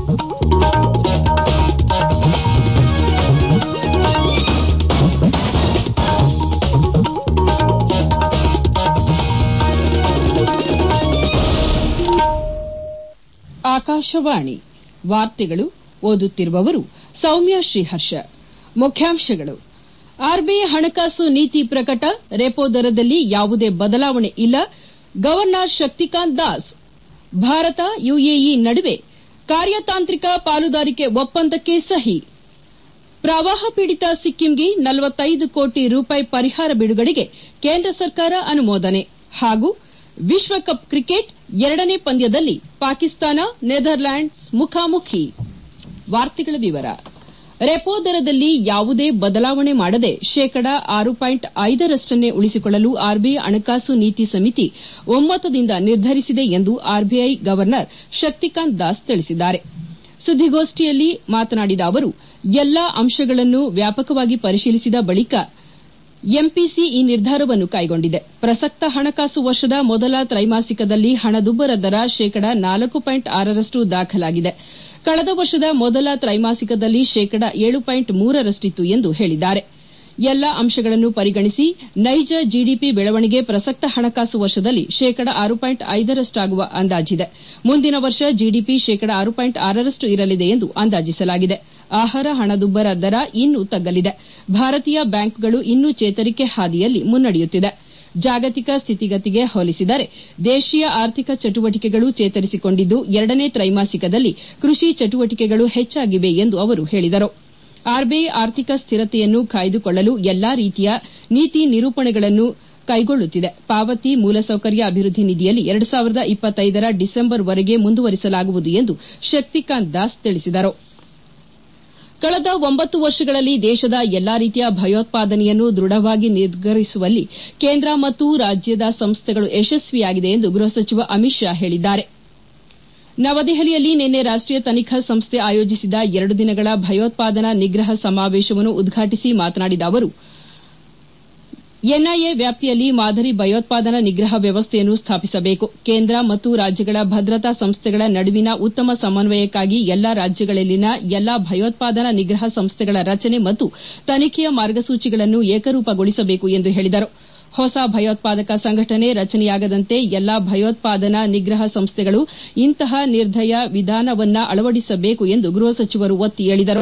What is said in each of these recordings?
ಆಕಾಶವಾಣಿ ವಾರ್ತೆಗಳು ಓದುತ್ತಿರುವವರು ಸೌಮ್ಯ ಶ್ರೀಹರ್ಷ ಮುಖ್ಯಾಂಶಗಳು ಆರ್ಬಿಐ ಹಣಕಾಸು ನೀತಿ ಪ್ರಕಟ ರೆಪೋ ದರದಲ್ಲಿ ಯಾವುದೇ ಬದಲಾವಣೆ ಇಲ್ಲ ಗವರ್ನರ್ ಶಕ್ತಿಕಾಂತ್ ದಾಸ್ ಭಾರತ ಯುಎಇ ನಡುವೆ ಕಾರ್ಯತಾಂತ್ರಿಕ ಪಾಲುದಾರಿಕೆ ಒಪ್ಪಂದಕ್ಕೆ ಸಹಿ ಪ್ರವಾಹ ಪೀಡಿತ ಸಿಕ್ಕಿಂಗೆ ನಲವತ್ತೈದು ಕೋಟಿ ರೂಪಾಯಿ ಪರಿಹಾರ ಬಿಡುಗಡೆಗೆ ಕೇಂದ್ರ ಸರ್ಕಾರ ಅನುಮೋದನೆ ಹಾಗೂ ವಿಶ್ವಕಪ್ ಕ್ರಿಕೆಟ್ ಎರಡನೇ ಪಂದ್ಯದಲ್ಲಿ ಪಾಕಿಸ್ತಾನ ನೆದರ್ಲ್ಯಾಂಡ್ಸ್ ಮುಖಾಮುಖಿ ರೆಪೋ ದರದಲ್ಲಿ ಯಾವುದೇ ಬದಲಾವಣೆ ಮಾಡದೆ ಶೇಕಡಾ ಆರು ಪಾಯಿಂಟ್ ಐದರಷ್ಟನ್ನೇ ಉಳಿಸಿಕೊಳ್ಳಲು ಆರ್ಬಿಐ ಹಣಕಾಸು ನೀತಿ ಸಮಿತಿ ಒಮ್ಮತದಿಂದ ನಿರ್ಧರಿಸಿದೆ ಎಂದು ಆರ್ಬಿಐ ಗವರ್ನರ್ ಶಕ್ತಿಕಾಂತ್ ದಾಸ್ ತಿಳಿಸಿದ್ದಾರೆ ಸುದ್ದಿಗೋಷ್ಠಿಯಲ್ಲಿ ಮಾತನಾಡಿದ ಅವರು ಎಲ್ಲಾ ಅಂಶಗಳನ್ನು ವ್ಯಾಪಕವಾಗಿ ಪರಿಶೀಲಿಸಿದ ಬಳಿಕ ಎಂಪಿಸಿ ಈ ನಿರ್ಧಾರವನ್ನು ಕೈಗೊಂಡಿದೆ ಪ್ರಸಕ್ತ ಹಣಕಾಸು ವರ್ಷದ ಮೊದಲ ತ್ರೈಮಾಸಿಕದಲ್ಲಿ ಹಣದುಬ್ಬರ ದರ ಶೇಕಡಾ ನಾಲ್ಕು ಪಾಯಿಂಟ್ ಆರರಷ್ಟು ದಾಖಲಾಗಿದೆ ಕಳೆದ ವರ್ಷದ ಮೊದಲ ತ್ರೈಮಾಸಿಕದಲ್ಲಿ ಶೇಕಡಾ ಏಳು ಪಾಯಿಂಟ್ ಮೂರರಷ್ಟಿತ್ತು ಎಂದು ಹೇಳಿದ್ದಾರೆ ಎಲ್ಲಾ ಅಂಶಗಳನ್ನು ಪರಿಗಣಿಸಿ ನೈಜ ಜಿಡಿಪಿ ಬೆಳವಣಿಗೆ ಪ್ರಸಕ್ತ ಹಣಕಾಸು ವರ್ಷದಲ್ಲಿ ಶೇಕಡಾ ಆರು ಪಾಯಿಂಟ್ ಐದರಷ್ಟಾಗುವ ಅಂದಾಜಿದೆ ಮುಂದಿನ ವರ್ಷ ಜಿಡಿಪಿ ಶೇಕಡಾ ಆರು ಪಾಯಿಂಟ್ ಆರರಷ್ಟು ಇರಲಿದೆ ಎಂದು ಅಂದಾಜಿಸಲಾಗಿದೆ ಆಹಾರ ಹಣದುಬ್ಬರ ದರ ಇನ್ನೂ ತಗ್ಗಲಿದೆ ಭಾರತೀಯ ಬ್ಯಾಂಕ್ಗಳು ಇನ್ನೂ ಚೇತರಿಕೆ ಹಾದಿಯಲ್ಲಿ ಮುನ್ನಡೆಯುತ್ತಿದೆ ಜಾಗತಿಕ ಸ್ಥಿತಿಗತಿಗೆ ಹೋಲಿಸಿದರೆ ದೇಶೀಯ ಆರ್ಥಿಕ ಚಟುವಟಿಕೆಗಳು ಚೇತರಿಸಿಕೊಂಡಿದ್ದು ಎರಡನೇ ತ್ರೈಮಾಸಿಕದಲ್ಲಿ ಕೃಷಿ ಚಟುವಟಿಕೆಗಳು ಹೆಚ್ಚಾಗಿವೆ ಎಂದು ಅವರು ಹೇಳಿದರು ಆರ್ಬಿಐ ಆರ್ಥಿಕ ಸ್ಥಿರತೆಯನ್ನು ಕಾಯ್ದುಕೊಳ್ಳಲು ಎಲ್ಲಾ ರೀತಿಯ ನೀತಿ ನಿರೂಪಣೆಗಳನ್ನು ಕೈಗೊಳ್ಳುತ್ತಿದೆ ಪಾವತಿ ಮೂಲಸೌಕರ್ಯ ಅಭಿವೃದ್ಧಿ ನಿಧಿಯಲ್ಲಿ ಎರಡು ಸಾವಿರದ ಇಪ್ಪತ್ತೈದರ ಡಿಸೆಂಬರ್ ವರೆಗೆ ಮುಂದುವರಿಸಲಾಗುವುದು ಎಂದು ಶಕ್ತಿಕಾಂತ್ ದಾಸ್ ತಿಳಿಸಿದರು ಕಳೆದ ಒಂಬತ್ತು ವರ್ಷಗಳಲ್ಲಿ ದೇಶದ ಎಲ್ಲಾ ರೀತಿಯ ಭಯೋತ್ಪಾದನೆಯನ್ನು ದೃಢವಾಗಿ ನಿಗ್ರಹಿಸುವಲ್ಲಿ ಕೇಂದ್ರ ಮತ್ತು ರಾಜ್ಯದ ಸಂಸ್ಥೆಗಳು ಯಶಸ್ವಿಯಾಗಿದೆ ಎಂದು ಗೃಹ ಸಚಿವ ಅಮಿತ್ ಶಾ ಹೇಳಿದ್ದಾರೆ ನವದೆಹಲಿಯಲ್ಲಿ ನಿನ್ನೆ ರಾಷ್ಟೀಯ ತನಿಖಾ ಸಂಸ್ಥೆ ಆಯೋಜಿಸಿದ ಎರಡು ದಿನಗಳ ಭಯೋತ್ಪಾದನಾ ನಿಗ್ರಹ ಸಮಾವೇಶವನ್ನು ಉದ್ಘಾಟಿಸಿ ಮಾತನಾಡಿದ ಅವರು ಎನ್ಐಎ ವ್ಯಾಪ್ತಿಯಲ್ಲಿ ಮಾದರಿ ಭಯೋತ್ಪಾದನಾ ನಿಗ್ರಹ ವ್ಯವಸ್ಥೆಯನ್ನು ಸ್ಥಾಪಿಸಬೇಕು ಕೇಂದ್ರ ಮತ್ತು ರಾಜ್ಯಗಳ ಭದ್ರತಾ ಸಂಸ್ಥೆಗಳ ನಡುವಿನ ಉತ್ತಮ ಸಮನ್ವಯಕ್ಕಾಗಿ ಎಲ್ಲಾ ರಾಜ್ಯಗಳಲ್ಲಿನ ಎಲ್ಲಾ ಭಯೋತ್ಪಾದನಾ ನಿಗ್ರಹ ಸಂಸ್ಥೆಗಳ ರಚನೆ ಮತ್ತು ತನಿಖೆಯ ಮಾರ್ಗಸೂಚಿಗಳನ್ನು ಏಕರೂಪಗೊಳಿಸಬೇಕು ಎಂದು ಹೇಳಿದರು ಹೊಸ ಭಯೋತ್ಪಾದಕ ಸಂಘಟನೆ ರಚನೆಯಾಗದಂತೆ ಎಲ್ಲಾ ಭಯೋತ್ಪಾದನಾ ನಿಗ್ರಹ ಸಂಸ್ಥೆಗಳು ಇಂತಹ ನಿರ್ದಯ ವಿಧಾನವನ್ನು ಅಳವಡಿಸಬೇಕು ಎಂದು ಗೃಹ ಸಚಿವರು ಒತ್ತಿ ಹೇಳಿದರು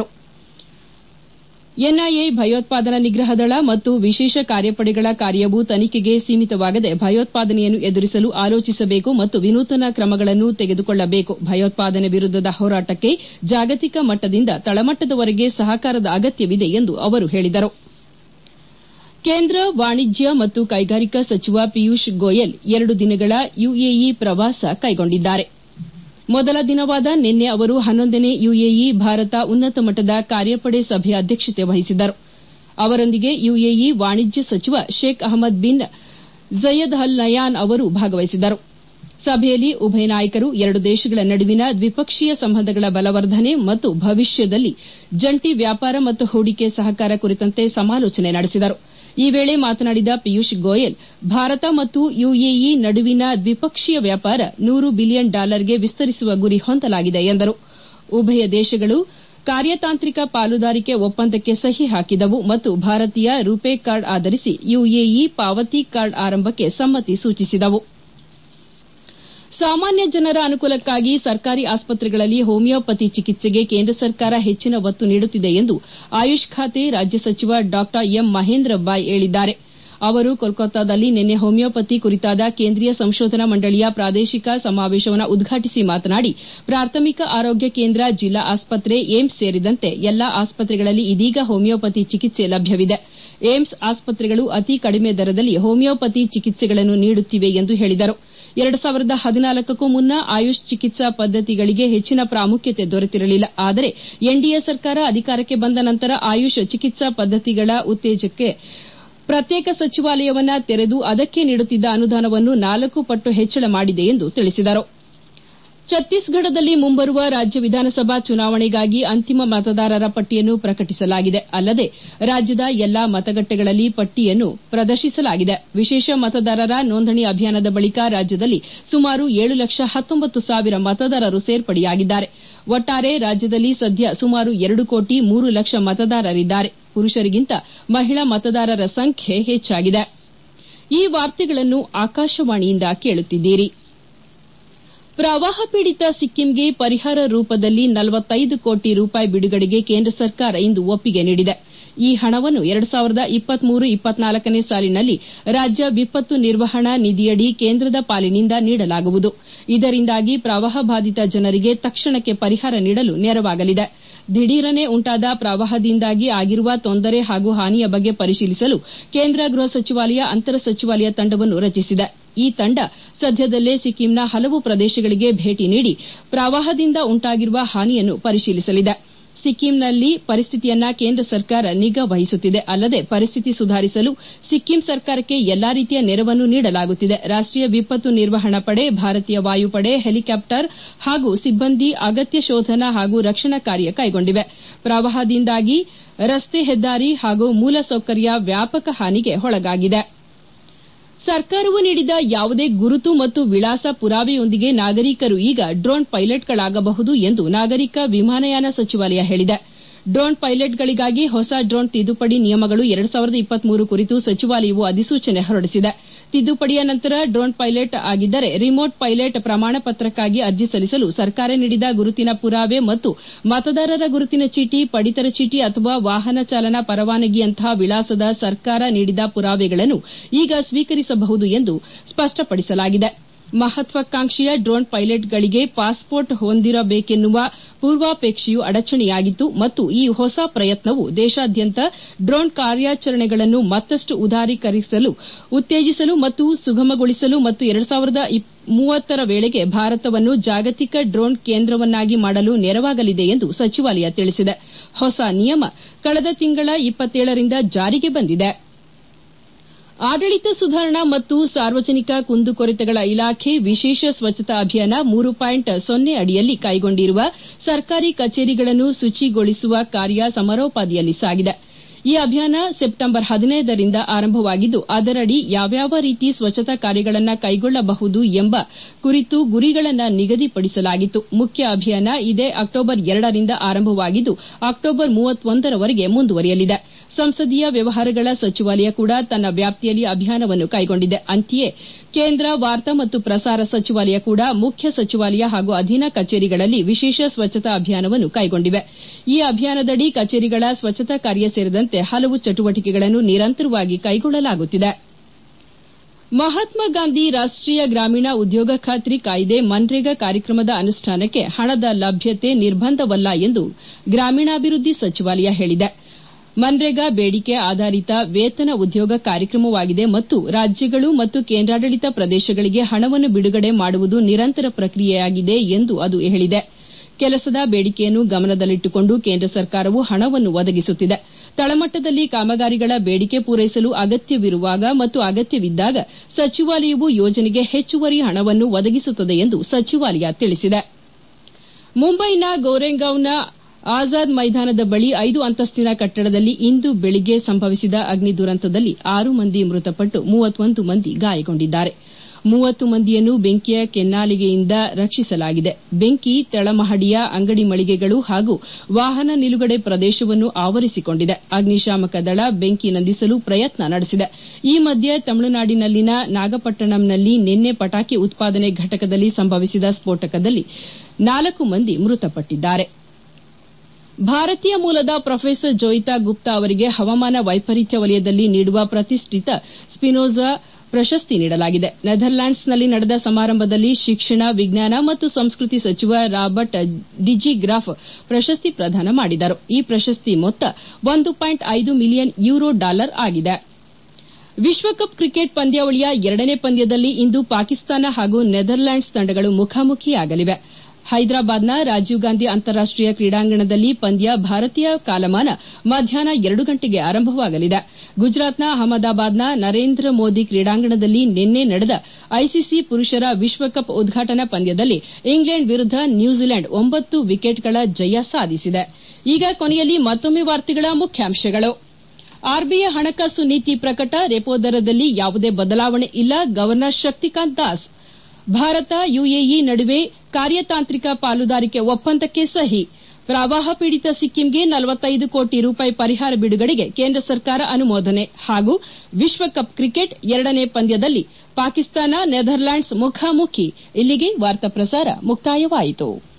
ಎನ್ಐಎ ಭಯೋತ್ಪಾದನಾ ನಿಗ್ರಹ ದಳ ಮತ್ತು ವಿಶೇಷ ಕಾರ್ಯಪಡೆಗಳ ಕಾರ್ಯವು ತನಿಖೆಗೆ ಸೀಮಿತವಾಗದೆ ಭಯೋತ್ಪಾದನೆಯನ್ನು ಎದುರಿಸಲು ಆಲೋಚಿಸಬೇಕು ಮತ್ತು ವಿನೂತನ ಕ್ರಮಗಳನ್ನು ತೆಗೆದುಕೊಳ್ಳಬೇಕು ಭಯೋತ್ಪಾದನೆ ವಿರುದ್ದದ ಹೋರಾಟಕ್ಕೆ ಜಾಗತಿಕ ಮಟ್ಟದಿಂದ ತಳಮಟ್ಟದವರೆಗೆ ಸಹಕಾರದ ಅಗತ್ಯವಿದೆ ಎಂದು ಅವರು ಹೇಳಿದರು ಕೇಂದ್ರ ವಾಣಿಜ್ಯ ಮತ್ತು ಕೈಗಾರಿಕಾ ಸಚಿವ ಪಿಯೂಷ್ ಗೋಯಲ್ ಎರಡು ದಿನಗಳ ಯುಎಇ ಪ್ರವಾಸ ಕೈಗೊಂಡಿದ್ದಾರೆ ಮೊದಲ ದಿನವಾದ ನಿನ್ನೆ ಅವರು ಹನ್ನೊಂದನೇ ಯುಎಇ ಭಾರತ ಉನ್ನತ ಮಟ್ಟದ ಕಾರ್ಯಪಡೆ ಸಭೆಯ ಅಧ್ಯಕ್ಷತೆ ವಹಿಸಿದ್ದರು ಅವರೊಂದಿಗೆ ಯುಎಇ ವಾಣಿಜ್ಯ ಸಚಿವ ಶೇಖ್ ಅಹಮದ್ ಬಿನ್ ಝಯದ್ ಅಲ್ ನಯಾನ್ ಅವರು ಭಾಗವಹಿಸಿದ್ದರು ಸಭೆಯಲ್ಲಿ ಉಭಯ ನಾಯಕರು ಎರಡು ದೇಶಗಳ ನಡುವಿನ ದ್ವಿಪಕ್ಷೀಯ ಸಂಬಂಧಗಳ ಬಲವರ್ಧನೆ ಮತ್ತು ಭವಿಷ್ಯದಲ್ಲಿ ಜಂಟಿ ವ್ಯಾಪಾರ ಮತ್ತು ಹೂಡಿಕೆ ಸಹಕಾರ ಕುರಿತಂತೆ ಸಮಾಲೋಚನೆ ನಡೆಸಿದರು ಈ ವೇಳೆ ಮಾತನಾಡಿದ ಪಿಯೂಷ್ ಗೋಯಲ್ ಭಾರತ ಮತ್ತು ಯುಎಇ ನಡುವಿನ ದ್ವಿಪಕ್ಷೀಯ ವ್ಯಾಪಾರ ನೂರು ಬಿಲಿಯನ್ ಡಾಲರ್ಗೆ ವಿಸ್ತರಿಸುವ ಗುರಿ ಹೊಂದಲಾಗಿದೆ ಎಂದರು ಉಭಯ ದೇಶಗಳು ಕಾರ್ಯತಾಂತ್ರಿಕ ಪಾಲುದಾರಿಕೆ ಒಪ್ಪಂದಕ್ಕೆ ಸಹಿ ಹಾಕಿದವು ಮತ್ತು ಭಾರತೀಯ ರುಪೇ ಕಾರ್ಡ್ ಆಧರಿಸಿ ಯುಎಇ ಪಾವತಿ ಕಾರ್ಡ್ ಆರಂಭಕ್ಕೆ ಸಮ್ಮತಿ ಸೂಚಿಸಿದವು ಸಾಮಾನ್ಯ ಜನರ ಅನುಕೂಲಕ್ಕಾಗಿ ಸರ್ಕಾರಿ ಆಸ್ಪತ್ರೆಗಳಲ್ಲಿ ಹೋಮಿಯೋಪತಿ ಚಿಕಿತ್ಸೆಗೆ ಕೇಂದ್ರ ಸರ್ಕಾರ ಹೆಚ್ಚಿನ ಒತ್ತು ನೀಡುತ್ತಿದೆ ಎಂದು ಆಯುಷ್ ಖಾತೆ ರಾಜ್ಯ ಸಚಿವ ಡಾ ಎಂ ಮಹೇಂದ್ರ ಬಾಯ್ ಹೇಳಿದ್ದಾರೆ ಅವರು ಕೋಲ್ಕತ್ತಾದಲ್ಲಿ ನಿನ್ನೆ ಹೋಮಿಯೋಪತಿ ಕುರಿತಾದ ಕೇಂದ್ರೀಯ ಸಂಶೋಧನಾ ಮಂಡಳಿಯ ಪ್ರಾದೇಶಿಕ ಸಮಾವೇಶವನ್ನು ಉದ್ಘಾಟಿಸಿ ಮಾತನಾಡಿ ಪ್ರಾಥಮಿಕ ಆರೋಗ್ಯ ಕೇಂದ್ರ ಜಿಲ್ಲಾ ಆಸ್ಪತ್ರೆ ಏಮ್ಸ್ ಸೇರಿದಂತೆ ಎಲ್ಲಾ ಆಸ್ಪತ್ರೆಗಳಲ್ಲಿ ಇದೀಗ ಹೋಮಿಯೋಪತಿ ಚಿಕಿತ್ಸೆ ಲಭ್ಯವಿದೆ ಏಮ್ಸ್ ಆಸ್ಪತ್ರೆಗಳು ಅತಿ ಕಡಿಮೆ ದರದಲ್ಲಿ ಹೋಮಿಯೋಪತಿ ಚಿಕಿತ್ಸೆಗಳನ್ನು ನೀಡುತ್ತಿವೆ ಎಂದು ಹೇಳಿದರು ಎರಡು ಸಾವಿರದ ಹದಿನಾಲ್ಕಕ್ಕೂ ಮುನ್ನ ಆಯುಷ್ ಚಿಕಿತ್ಸಾ ಪದ್ದತಿಗಳಿಗೆ ಹೆಚ್ಚಿನ ಪ್ರಾಮುಖ್ಯತೆ ದೊರೆತಿರಲಿಲ್ಲ ಆದರೆ ಎನ್ಡಿಎ ಸರ್ಕಾರ ಅಧಿಕಾರಕ್ಕೆ ಬಂದ ನಂತರ ಆಯುಷ್ ಚಿಕಿತ್ಸಾ ಪದ್ದತಿಗಳ ಉತ್ತೇಜನಕ್ಕೆ ಪ್ರತ್ಯೇಕ ಸಚಿವಾಲಯವನ್ನ ತೆರೆದು ಅದಕ್ಕೆ ನೀಡುತ್ತಿದ್ದ ಅನುದಾನವನ್ನು ನಾಲ್ಕು ಪಟ್ಟು ಹೆಚ್ಚಳ ಮಾಡಿದೆ ಎಂದು ತಿಳಿಸಿದರು ಛತ್ತೀಸ್ಗಢದಲ್ಲಿ ಮುಂಬರುವ ರಾಜ್ಯ ವಿಧಾನಸಭಾ ಚುನಾವಣೆಗಾಗಿ ಅಂತಿಮ ಮತದಾರರ ಪಟ್ಟಿಯನ್ನು ಪ್ರಕಟಿಸಲಾಗಿದೆ ಅಲ್ಲದೆ ರಾಜ್ಯದ ಎಲ್ಲಾ ಮತಗಟ್ಟೆಗಳಲ್ಲಿ ಪಟ್ಟಿಯನ್ನು ಪ್ರದರ್ಶಿಸಲಾಗಿದೆ ವಿಶೇಷ ಮತದಾರರ ನೋಂದಣಿ ಅಭಿಯಾನದ ಬಳಿಕ ರಾಜ್ಯದಲ್ಲಿ ಸುಮಾರು ಏಳು ಲಕ್ಷ ಹತ್ತೊಂಬತ್ತು ಸಾವಿರ ಮತದಾರರು ಸೇರ್ಪಡೆಯಾಗಿದ್ದಾರೆ ಒಟ್ಟಾರೆ ರಾಜ್ಯದಲ್ಲಿ ಸದ್ಯ ಸುಮಾರು ಎರಡು ಕೋಟಿ ಮೂರು ಲಕ್ಷ ಮತದಾರರಿದ್ದಾರೆ ಪುರುಷರಿಗಿಂತ ಮಹಿಳಾ ಮತದಾರರ ಸಂಖ್ಯೆ ಹೆಚ್ಚಾಗಿದೆ ಈ ವಾರ್ತೆಗಳನ್ನು ಆಕಾಶವಾಣಿಯಿಂದ ಕೇಳುತ್ತಿದ್ದೀರಿ ಪ್ರವಾಹ ಪೀಡಿತ ಸಿಕ್ಕಿಂಗೆ ಪರಿಹಾರ ರೂಪದಲ್ಲಿ ನಲವತ್ತೈದು ಕೋಟಿ ರೂಪಾಯಿ ಬಿಡುಗಡೆಗೆ ಕೇಂದ್ರ ಸರ್ಕಾರ ಇಂದು ಒಪ್ಪಿಗೆ ನೀಡಿದೆ ಈ ಹಣವನ್ನು ಎರಡು ಸಾವಿರದ ಇಪ್ಪತ್ಮೂರು ಇಪ್ಪತ್ನಾಲ್ಕನೇ ಸಾಲಿನಲ್ಲಿ ರಾಜ್ಯ ವಿಪತ್ತು ನಿರ್ವಹಣಾ ನಿಧಿಯಡಿ ಕೇಂದ್ರದ ಪಾಲಿನಿಂದ ನೀಡಲಾಗುವುದು ಇದರಿಂದಾಗಿ ಪ್ರವಾಹ ಬಾಧಿತ ಜನರಿಗೆ ತಕ್ಷಣಕ್ಕೆ ಪರಿಹಾರ ನೀಡಲು ನೆರವಾಗಲಿದೆ ದಿಢೀರನೆ ಉಂಟಾದ ಪ್ರವಾಹದಿಂದಾಗಿ ಆಗಿರುವ ತೊಂದರೆ ಹಾಗೂ ಹಾನಿಯ ಬಗ್ಗೆ ಪರಿಶೀಲಿಸಲು ಕೇಂದ್ರ ಗೃಹ ಸಚಿವಾಲಯ ಅಂತರ ಸಚಿವಾಲಯ ತಂಡವನ್ನು ರಚಿಸಿದೆ ಈ ತಂಡ ಸದ್ಯದಲ್ಲೇ ಸಿಕ್ಕಿಂನ ಹಲವು ಪ್ರದೇಶಗಳಿಗೆ ಭೇಟಿ ನೀಡಿ ಪ್ರವಾಹದಿಂದ ಉಂಟಾಗಿರುವ ಹಾನಿಯನ್ನು ಪರಿಶೀಲಿಸಲಿದೆ ಸಿಕ್ಕಿಂನಲ್ಲಿ ಪರಿಸ್ಥಿತಿಯನ್ನ ಕೇಂದ್ರ ಸರ್ಕಾರ ನಿಗಾ ವಹಿಸುತ್ತಿದೆ ಅಲ್ಲದೆ ಪರಿಸ್ಥಿತಿ ಸುಧಾರಿಸಲು ಸಿಕ್ಕಿಂ ಸರ್ಕಾರಕ್ಕೆ ಎಲ್ಲಾ ರೀತಿಯ ನೆರವನ್ನು ನೀಡಲಾಗುತ್ತಿದೆ ರಾಷ್ಟೀಯ ವಿಪತ್ತು ನಿರ್ವಹಣಾ ಪಡೆ ಭಾರತೀಯ ವಾಯುಪಡೆ ಹೆಲಿಕಾಪ್ಟರ್ ಹಾಗೂ ಸಿಬ್ಬಂದಿ ಅಗತ್ಯ ಶೋಧನಾ ಹಾಗೂ ರಕ್ಷಣಾ ಕಾರ್ಯ ಕೈಗೊಂಡಿವೆ ಪ್ರವಾಹದಿಂದಾಗಿ ರಸ್ತೆ ಹೆದ್ದಾರಿ ಹಾಗೂ ಮೂಲಸೌಕರ್ಯ ವ್ಯಾಪಕ ಹಾನಿಗೆ ಒಳಗಾಗಿದೆ ಸರ್ಕಾರವು ನೀಡಿದ ಯಾವುದೇ ಗುರುತು ಮತ್ತು ವಿಳಾಸ ಪುರಾವೆಯೊಂದಿಗೆ ನಾಗರಿಕರು ಈಗ ಡ್ರೋನ್ ಪೈಲಟ್ಗಳಾಗಬಹುದು ಎಂದು ನಾಗರಿಕ ವಿಮಾನಯಾನ ಸಚಿವಾಲಯ ಹೇಳಿದೆ ಡ್ರೋನ್ ಪೈಲಟ್ಗಳಿಗಾಗಿ ಹೊಸ ಡ್ರೋನ್ ತಿದ್ದುಪಡಿ ನಿಯಮಗಳು ಎರಡು ಸಾವಿರದ ಇಪ್ಪತ್ಮೂರು ಕುರಿತು ಸಚಿವಾಲಯವು ಅಧಿಸೂಚನೆ ಹೊರಡಿಸಿದೆ ತಿದ್ದುಪಡಿಯ ನಂತರ ಡ್ರೋನ್ ಪೈಲಟ್ ಆಗಿದ್ದರೆ ರಿಮೋಟ್ ಪೈಲಟ್ ಪ್ರಮಾಣ ಪತ್ರಕ್ಕಾಗಿ ಅರ್ಜಿ ಸಲ್ಲಿಸಲು ಸರ್ಕಾರ ನೀಡಿದ ಗುರುತಿನ ಪುರಾವೆ ಮತ್ತು ಮತದಾರರ ಗುರುತಿನ ಚೀಟಿ ಪಡಿತರ ಚೀಟಿ ಅಥವಾ ವಾಹನ ಚಾಲನಾ ಪರವಾನಗಿಯಂತಹ ವಿಳಾಸದ ಸರ್ಕಾರ ನೀಡಿದ ಪುರಾವೆಗಳನ್ನು ಈಗ ಸ್ವೀಕರಿಸಬಹುದು ಎಂದು ಸ್ಪಷ್ಟಪಡಿಸಲಾಗಿದೆ ಮಹತ್ವಾಕಾಂಕ್ಷೆಯ ಡ್ರೋನ್ ಪೈಲಟ್ಗಳಿಗೆ ಪಾಸ್ಪೋರ್ಟ್ ಹೊಂದಿರಬೇಕೆನ್ನುವ ಪೂರ್ವಾಪೇಕ್ಷೆಯು ಅಡಚಣೆಯಾಗಿತ್ತು ಮತ್ತು ಈ ಹೊಸ ಪ್ರಯತ್ನವು ದೇಶಾದ್ಯಂತ ಡ್ರೋನ್ ಕಾರ್ಯಾಚರಣೆಗಳನ್ನು ಮತ್ತಷ್ಟು ಉದಾರೀಕರಿಸಲು ಉತ್ತೇಜಿಸಲು ಮತ್ತು ಸುಗಮಗೊಳಿಸಲು ಮತ್ತು ಎರಡು ಸಾವಿರದ ಮೂವತ್ತರ ವೇಳೆಗೆ ಭಾರತವನ್ನು ಜಾಗತಿಕ ಡ್ರೋನ್ ಕೇಂದ್ರವನ್ನಾಗಿ ಮಾಡಲು ನೆರವಾಗಲಿದೆ ಎಂದು ಸಚಿವಾಲಯ ತಿಳಿಸಿದೆ ಹೊಸ ನಿಯಮ ಕಳೆದ ತಿಂಗಳ ಇಪ್ಪತ್ತೇಳರಿಂದ ಜಾರಿಗೆ ಬಂದಿದೆ ಆಡಳಿತ ಸುಧಾರಣಾ ಮತ್ತು ಸಾರ್ವಜನಿಕ ಕುಂದುಕೊರತೆಗಳ ಇಲಾಖೆ ವಿಶೇಷ ಸ್ವಚ್ಛತಾ ಅಭಿಯಾನ ಮೂರು ಪಾಯಿಂಟ್ ಸೊನ್ನೆ ಅಡಿಯಲ್ಲಿ ಕೈಗೊಂಡಿರುವ ಸರ್ಕಾರಿ ಕಚೇರಿಗಳನ್ನು ಶುಚಿಗೊಳಿಸುವ ಕಾರ್ಯ ಸಮರೋಪಾದಿಯಲ್ಲಿ ಸಾಗಿದೆ ಈ ಅಭಿಯಾನ ಸೆಪ್ಟಂಬರ್ ಹದಿನೈದರಿಂದ ಆರಂಭವಾಗಿದ್ದು ಅದರಡಿ ಯಾವ್ಯಾವ ರೀತಿ ಸ್ವಚ್ಛತಾ ಕಾರ್ಯಗಳನ್ನು ಕೈಗೊಳ್ಳಬಹುದು ಎಂಬ ಕುರಿತು ಗುರಿಗಳನ್ನು ನಿಗದಿಪಡಿಸಲಾಗಿತ್ತು ಮುಖ್ಯ ಅಭಿಯಾನ ಇದೇ ಅಕ್ಟೋಬರ್ ಎರಡರಿಂದ ಆರಂಭವಾಗಿದ್ದು ಅಕ್ಟೋಬರ್ ಮೂವತ್ತೊಂದರವರೆಗೆ ಮುಂದುವರಿಯಲಿದೆ ಸಂಸದೀಯ ವ್ಯವಹಾರಗಳ ಸಚಿವಾಲಯ ಕೂಡ ತನ್ನ ವ್ಯಾಪ್ತಿಯಲ್ಲಿ ಅಭಿಯಾನವನ್ನು ಕೈಗೊಂಡಿದೆ ಅಂತೆಯೇ ಕೇಂದ್ರ ವಾರ್ತಾ ಮತ್ತು ಪ್ರಸಾರ ಸಚಿವಾಲಯ ಕೂಡ ಮುಖ್ಯ ಸಚಿವಾಲಯ ಹಾಗೂ ಅಧೀನ ಕಚೇರಿಗಳಲ್ಲಿ ವಿಶೇಷ ಸ್ವಚ್ಛತಾ ಅಭಿಯಾನವನ್ನು ಕೈಗೊಂಡಿವೆ ಈ ಅಭಿಯಾನದಡಿ ಕಚೇರಿಗಳ ಸ್ವಚ್ಛತಾ ಕಾರ್ಯ ಸೇರಿದಂತೆ ಹಲವು ಚಟುವಟಿಕೆಗಳನ್ನು ನಿರಂತರವಾಗಿ ಕೈಗೊಳ್ಳಲಾಗುತ್ತಿದೆ ಮಹಾತ್ಮ ಗಾಂಧಿ ರಾಷ್ಟೀಯ ಗ್ರಾಮೀಣ ಉದ್ಯೋಗ ಖಾತ್ರಿ ಕಾಯ್ದೆ ಮನ್ರೇಗಾ ಕಾರ್ಯಕ್ರಮದ ಅನುಷ್ಠಾನಕ್ಕೆ ಹಣದ ಲಭ್ಯತೆ ನಿರ್ಬಂಧವಲ್ಲ ಎಂದು ಗ್ರಾಮೀಣಾಭಿವೃದ್ಧಿ ಸಚಿವಾಲಯ ಹೇಳಿದೆ ಮನ್ರೇಗಾ ಬೇಡಿಕೆ ಆಧಾರಿತ ವೇತನ ಉದ್ಯೋಗ ಕಾರ್ಯಕ್ರಮವಾಗಿದೆ ಮತ್ತು ರಾಜ್ಯಗಳು ಮತ್ತು ಕೇಂದ್ರಾಡಳಿತ ಪ್ರದೇಶಗಳಿಗೆ ಹಣವನ್ನು ಬಿಡುಗಡೆ ಮಾಡುವುದು ನಿರಂತರ ಪ್ರಕ್ರಿಯೆಯಾಗಿದೆ ಎಂದು ಅದು ಹೇಳಿದೆ ಕೆಲಸದ ಬೇಡಿಕೆಯನ್ನು ಗಮನದಲ್ಲಿಟ್ಟುಕೊಂಡು ಕೇಂದ್ರ ಸರ್ಕಾರವು ಹಣವನ್ನು ಒದಗಿಸುತ್ತಿದೆ ತಳಮಟ್ಟದಲ್ಲಿ ಕಾಮಗಾರಿಗಳ ಬೇಡಿಕೆ ಪೂರೈಸಲು ಅಗತ್ಯವಿರುವಾಗ ಮತ್ತು ಅಗತ್ಯವಿದ್ದಾಗ ಸಚಿವಾಲಯವು ಯೋಜನೆಗೆ ಹೆಚ್ಚುವರಿ ಹಣವನ್ನು ಒದಗಿಸುತ್ತದೆ ಎಂದು ಸಚಿವಾಲಯ ತಿಳಿಸಿದೆ ಮುಂಬೈನ ಗೋರೆಗಾಂವ್ನ ಆಜಾದ್ ಮೈದಾನದ ಬಳಿ ಐದು ಅಂತಸ್ತಿನ ಕಟ್ಟಡದಲ್ಲಿ ಇಂದು ಬೆಳಿಗ್ಗೆ ಸಂಭವಿಸಿದ ಅಗ್ನಿ ದುರಂತದಲ್ಲಿ ಆರು ಮಂದಿ ಮೃತಪಟ್ಟು ಮೂವತ್ತೊಂದು ಮಂದಿ ಗಾಯಗೊಂಡಿದ್ದಾರೆ ಮೂವತ್ತು ಮಂದಿಯನ್ನು ಬೆಂಕಿಯ ಕೆನ್ನಾಲಿಗೆಯಿಂದ ರಕ್ಷಿಸಲಾಗಿದೆ ಬೆಂಕಿ ತಳಮಹಡಿಯ ಅಂಗಡಿ ಮಳಿಗೆಗಳು ಹಾಗೂ ವಾಹನ ನಿಲುಗಡೆ ಪ್ರದೇಶವನ್ನು ಆವರಿಸಿಕೊಂಡಿದೆ ಅಗ್ನಿಶಾಮಕ ದಳ ಬೆಂಕಿ ನಂದಿಸಲು ಪ್ರಯತ್ನ ನಡೆಸಿದೆ ಈ ಮಧ್ಯೆ ತಮಿಳುನಾಡಿನಲ್ಲಿನ ನಾಗಪಟ್ಟಣಂನಲ್ಲಿ ನಿನ್ನೆ ಪಟಾಕಿ ಉತ್ಪಾದನೆ ಘಟಕದಲ್ಲಿ ಸಂಭವಿಸಿದ ಸ್ಫೋಟಕದಲ್ಲಿ ನಾಲ್ಕು ಮಂದಿ ಮೃತಪಟ್ಟಿದ್ದಾರೆ ಭಾರತೀಯ ಮೂಲದ ಪ್ರೊಫೆಸರ್ ಜೋಯಿತಾ ಗುಪ್ತಾ ಅವರಿಗೆ ಹವಾಮಾನ ವೈಪರೀತ್ಯ ವಲಯದಲ್ಲಿ ನೀಡುವ ಪ್ರತಿಷ್ಠಿತ ಸ್ಪಿನೋಜಾ ಪ್ರಶಸ್ತಿ ನೀಡಲಾಗಿದೆ ನೆದರ್ಲ್ಯಾಂಡ್ಸ್ನಲ್ಲಿ ನಡೆದ ಸಮಾರಂಭದಲ್ಲಿ ಶಿಕ್ಷಣ ವಿಜ್ಞಾನ ಮತ್ತು ಸಂಸ್ಕೃತಿ ಸಚಿವ ರಾಬರ್ಟ್ ಡಿಜಿಗ್ರಾಫ್ ಪ್ರಶಸ್ತಿ ಪ್ರದಾನ ಮಾಡಿದರು ಈ ಪ್ರಶಸ್ತಿ ಮೊತ್ತ ಒಂದು ಪಾಯಿಂಟ್ ಐದು ಮಿಲಿಯನ್ ಯೂರೋ ಡಾಲರ್ ಆಗಿದೆ ವಿಶ್ವಕಪ್ ಕ್ರಿಕೆಟ್ ಪಂದ್ಯಾವಳಿಯ ಎರಡನೇ ಪಂದ್ಯದಲ್ಲಿ ಇಂದು ಪಾಕಿಸ್ತಾನ ಹಾಗೂ ನೆದರ್ಲ್ಯಾಂಡ್ಸ್ ತಂಡಗಳು ಮುಖಾಮುಖಿಯಾಗಲಿವೆ ಹೈದರಾಬಾದ್ನ ರಾಜೀವ್ ಗಾಂಧಿ ಅಂತಾರಾಷ್ಟೀಯ ಕ್ರೀಡಾಂಗಣದಲ್ಲಿ ಪಂದ್ಯ ಭಾರತೀಯ ಕಾಲಮಾನ ಮಧ್ಯಾಹ್ನ ಎರಡು ಗಂಟೆಗೆ ಆರಂಭವಾಗಲಿದೆ ಗುಜರಾತ್ನ ಅಹಮದಾಬಾದ್ನ ನರೇಂದ್ರ ಮೋದಿ ಕ್ರೀಡಾಂಗಣದಲ್ಲಿ ನಿನ್ನೆ ನಡೆದ ಐಸಿಸಿ ಪುರುಷರ ವಿಶ್ವಕಪ್ ಉದ್ಘಾಟನಾ ಪಂದ್ಯದಲ್ಲಿ ಇಂಗ್ಲೆಂಡ್ ವಿರುದ್ದ ನ್ಯೂಜಿಲೆಂಡ್ ಒಂಬತ್ತು ವಿಕೆಟ್ಗಳ ಜಯ ಸಾಧಿಸಿದೆ ಈಗ ಕೊನೆಯಲ್ಲಿ ಮತ್ತೊಮ್ಮೆ ವಾರ್ತೆಗಳ ಮುಖ್ಯಾಂಶಗಳು ಆರ್ಬಿಐ ಹಣಕಾಸು ನೀತಿ ಪ್ರಕಟ ರೆಪೋ ದರದಲ್ಲಿ ಯಾವುದೇ ಬದಲಾವಣೆ ಇಲ್ಲ ಗವರ್ನರ್ ಶಕ್ತಿಕಾಂತ್ ದಾಸ್ ಭಾರತ ಯುಎಇ ನಡುವೆ ಕಾರ್ಯತಾಂತ್ರಿಕ ಪಾಲುದಾರಿಕೆ ಒಪ್ಪಂದಕ್ಕೆ ಸಹಿ ಪ್ರವಾಹ ಪೀಡಿತ ಸಿಕ್ಕಿಂಗೆ ನಲವತ್ತೈದು ಕೋಟಿ ರೂಪಾಯಿ ಪರಿಹಾರ ಬಿಡುಗಡೆಗೆ ಕೇಂದ್ರ ಸರ್ಕಾರ ಅನುಮೋದನೆ ಹಾಗೂ ವಿಶ್ವಕಪ್ ಕ್ರಿಕೆಟ್ ಎರಡನೇ ಪಂದ್ಯದಲ್ಲಿ ಪಾಕಿಸ್ತಾನ ನೆದರ್ಲ್ಯಾಂಡ್ಸ್ ಮುಖಾಮುಖಿ ಇಲ್ಲಿಗೆ ವಾರ್ತಾ ಪ್ರಸಾರ ಮುಕ್ತಾಯವಾಯಿತು